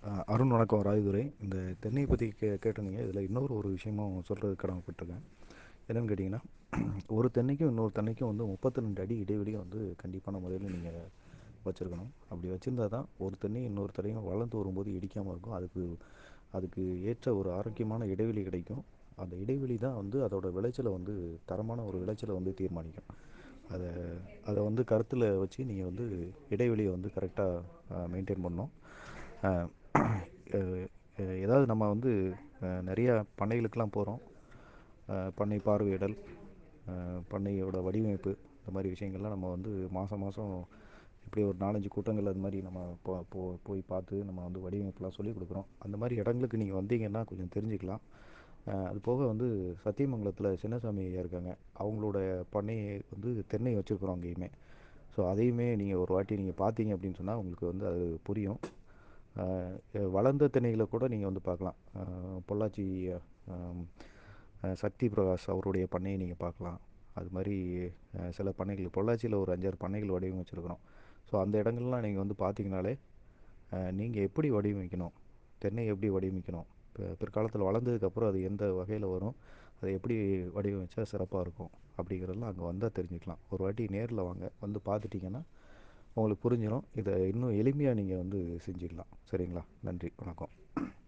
அஹ் அருண் வணக்கம் ராயதுரை இந்த தென்னையை பற்றி கே கேட்டிருந்தீங்க இதில் இன்னொரு ஒரு விஷயமும் சொல்கிறது கடமைப்பட்டிருக்கேன் என்னென்னு கேட்டிங்கன்னா ஒரு தென்னைக்கும் இன்னொரு தென்னைக்கும் வந்து முப்பத்தி ரெண்டு அடி இடைவெளியை வந்து கண்டிப்பான முறையில் நீங்கள் வச்சுருக்கணும் அப்படி வச்சுருந்தா தான் ஒரு தென்னை இன்னொரு தென்னையும் வளர்ந்து வரும்போது இடிக்காமல் இருக்கும் அதுக்கு அதுக்கு ஏற்ற ஒரு ஆரோக்கியமான இடைவெளி கிடைக்கும் அந்த இடைவெளி தான் வந்து அதோட விளைச்சலை வந்து தரமான ஒரு விளைச்சலை வந்து தீர்மானிக்கும் அதை அதை வந்து கருத்தில் வச்சு நீங்கள் வந்து இடைவெளியை வந்து கரெக்டாக மெயின்டைன் பண்ணணும் அஹ் அஹ் அஹ் ஏதாவது நம்ம வந்து அஹ் நிறையா பண்ணைகளுக்கெல்லாம் போகிறோம் பண்ணை பார்வையிடல் அஹ் பண்ணையோட வடிவமைப்பு இந்த மாதிரி விஷயங்கள்லாம் நம்ம வந்து மாதம் மாதம் இப்படி ஒரு நாலஞ்சு கூட்டங்கள் அது மாதிரி நம்ம போ போ போய் பார்த்து நம்ம வந்து வடிவமைப்புலாம் சொல்லிக் கொடுக்குறோம் அந்த மாதிரி இடங்களுக்கு நீங்கள் வந்தீங்கன்னா கொஞ்சம் தெரிஞ்சுக்கலாம் அஹ் அது போக வந்து சத்தியமங்கலத்தில் சின்னசாமி ஐயா இருக்காங்க அவங்களோட பண்ணை வந்து தென்னை வச்சுருக்குறோம் அங்கேயுமே ஸோ அதையுமே நீங்கள் ஒரு வாட்டி நீங்கள் பார்த்தீங்க அப்படின்னு சொன்னால் உங்களுக்கு வந்து அது புரியும் அஹ் வளர்ந்த தென்னைகளை கூட நீங்கள் வந்து பார்க்கலாம் அஹ் பொள்ளாச்சி அஹ் அஹ் சக்தி பிரகாஷ் அவருடைய பண்ணையை நீங்கள் பார்க்கலாம் அது மாதிரி அஹ் சில பண்ணைகள் பொள்ளாச்சியில் ஒரு அஞ்சாறு பண்ணைகள் வடிவமைச்சிருக்கிறோம் ஸோ அந்த இடங்கள்லாம் நீங்கள் வந்து பார்த்தீங்கனாலே நீங்கள் எப்படி வடிவமைக்கணும் தென்னை எப்படி வடிவமைக்கணும் இப்போ பிற்காலத்தில் வளர்ந்ததுக்கப்புறம் அது எந்த வகையில் வரும் அதை எப்படி வடிவமைச்சா சிறப்பாக இருக்கும் அப்படிங்கிறதெல்லாம் அங்கே வந்தால் தெரிஞ்சுக்கலாம் ஒரு வாட்டி நேரில் வாங்க வந்து பார்த்துட்டிங்கன்னா உங்களுக்கு புரிஞ்சிடும் இதை இன்னும் எளிமையாக நீங்கள் வந்து செஞ்சிடலாம் சரிங்களா நன்றி வணக்கம்